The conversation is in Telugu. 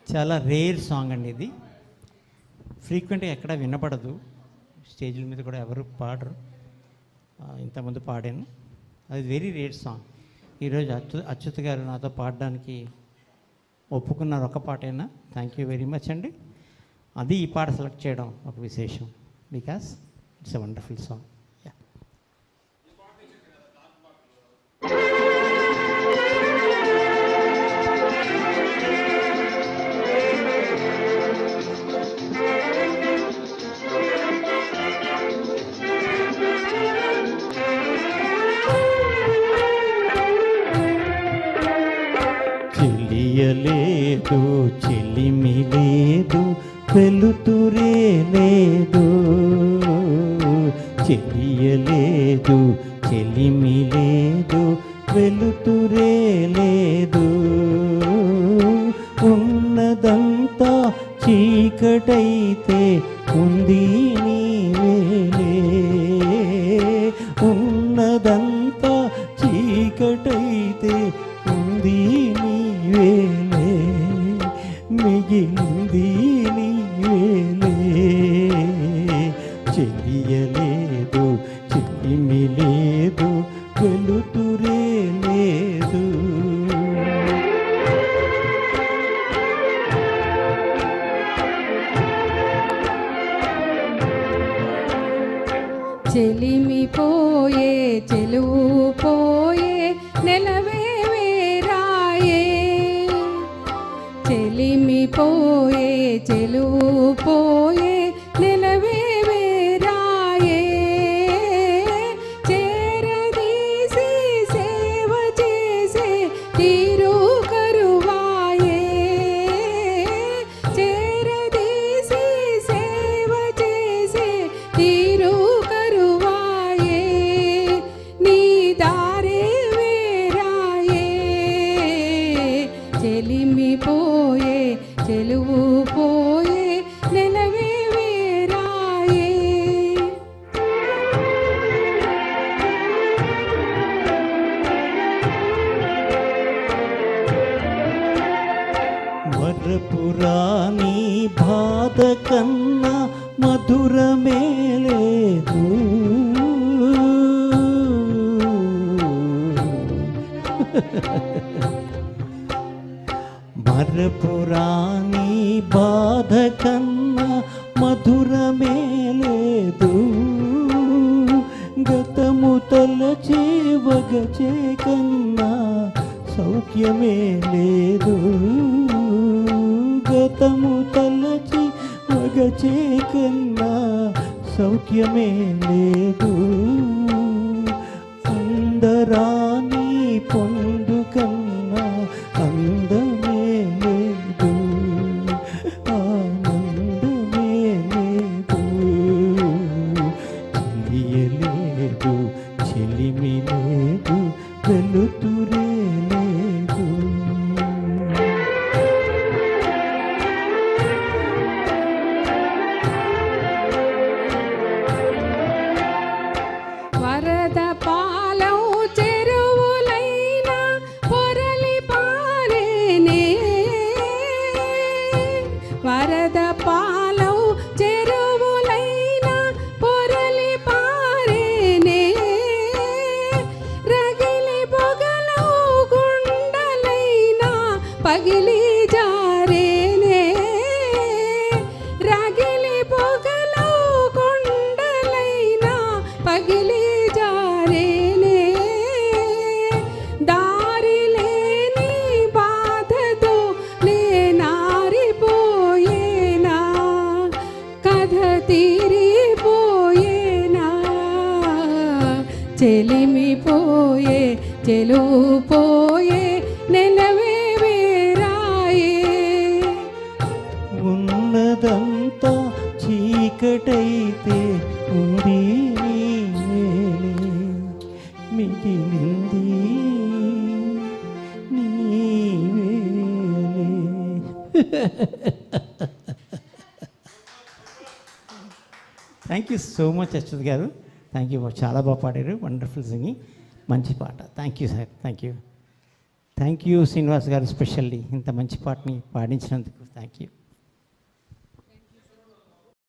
చాలా రేర్ సాంగ్ అండి ఇది ఫ్రీక్వెంట్గా ఎక్కడ వినపడదు స్టేజ్ల మీద కూడా ఎవరు పాడరు ఆ, ఇంతకుముందు పాడాను అది వెరీ రేర్ సాంగ్ ఈరోజు అచ్చు అచ్యుత్ గారు నాతో పాడడానికి ఒప్పుకున్నారు ఒక పాటైనా థ్యాంక్ యూ వెరీ మచ్ అండి అది ఈ పాట సెలెక్ట్ చేయడం ఒక విశేషం because it's a wonderful song యా చెలియలేదు చెలిమి లేదు వెలుతురే లేదు చెలియలేదు చెలిమి లేదు వెలుతురే లేదు ఉన్నదంతా చీకటైతే ఉంది నీవేలే ఉన్నదంతా చీకటైతే ఉంది నీవేలే మిగిలింది నీవేలే చెయ్యలేదు చెల్లిమి లేదు వెలుతురే లేదు చెలిమి పోయే చెలువు పోయే నెలవే వేరాయే చెలిమి పోయే చెలువు పోయే నెలవే వేరాయే చేరదీసి సేవ చేసే తీరు కరువాయే చేరదీసి సేవ చేసే తీరు కరువాయే నీ దారే వేరాయే చెలిమి పోయే చెలువు పోయే నెలవే వేరాయే వరపురాణి బాధ కన్నా మధురమే లేదు మరపురాణి బాధ కన్నా మధురమే లేదు గతము తలచే వగచే కన్నా సౌఖ్యమే లేదు గతము తలచి వగచే కన్నా సౌఖ్యమే లేదు అందరాని పొందు కన్నా అందమే లేదు ఆనందమే లేదు చెలియలేదు చెలిమి లేదు వెలుతురే లేదు వరద పాలం చెరువులైన పొరలి పారేనే వరద పాలం చెరువులైన పొరలి పారేనే రగిలి పొగలు గుండలైన పగిలి జారేనే రగిలి పొగలు గుండలైన పగిలి జారేనే దారి లేని బాధతో నేనారిపోయేనా కథ తీరిపోయేనా చెలిమి పోయే చెలువు పోయే నెలవే వేరాయే ఉన్నదంతా చీకటైతే ఉంది నీవేలే మిగిలింది నీవేలే thank you so much Achyut గారు థ్యాంక్ యూ చాలా బాగా పాడారు వండర్ఫుల్ సింగింగ్ మంచి పాట thank you sir thank you thank you Srinivas గారు స్పెషల్లీ ఇంత మంచి పాటని పాడించినందుకు థ్యాంక్ యూ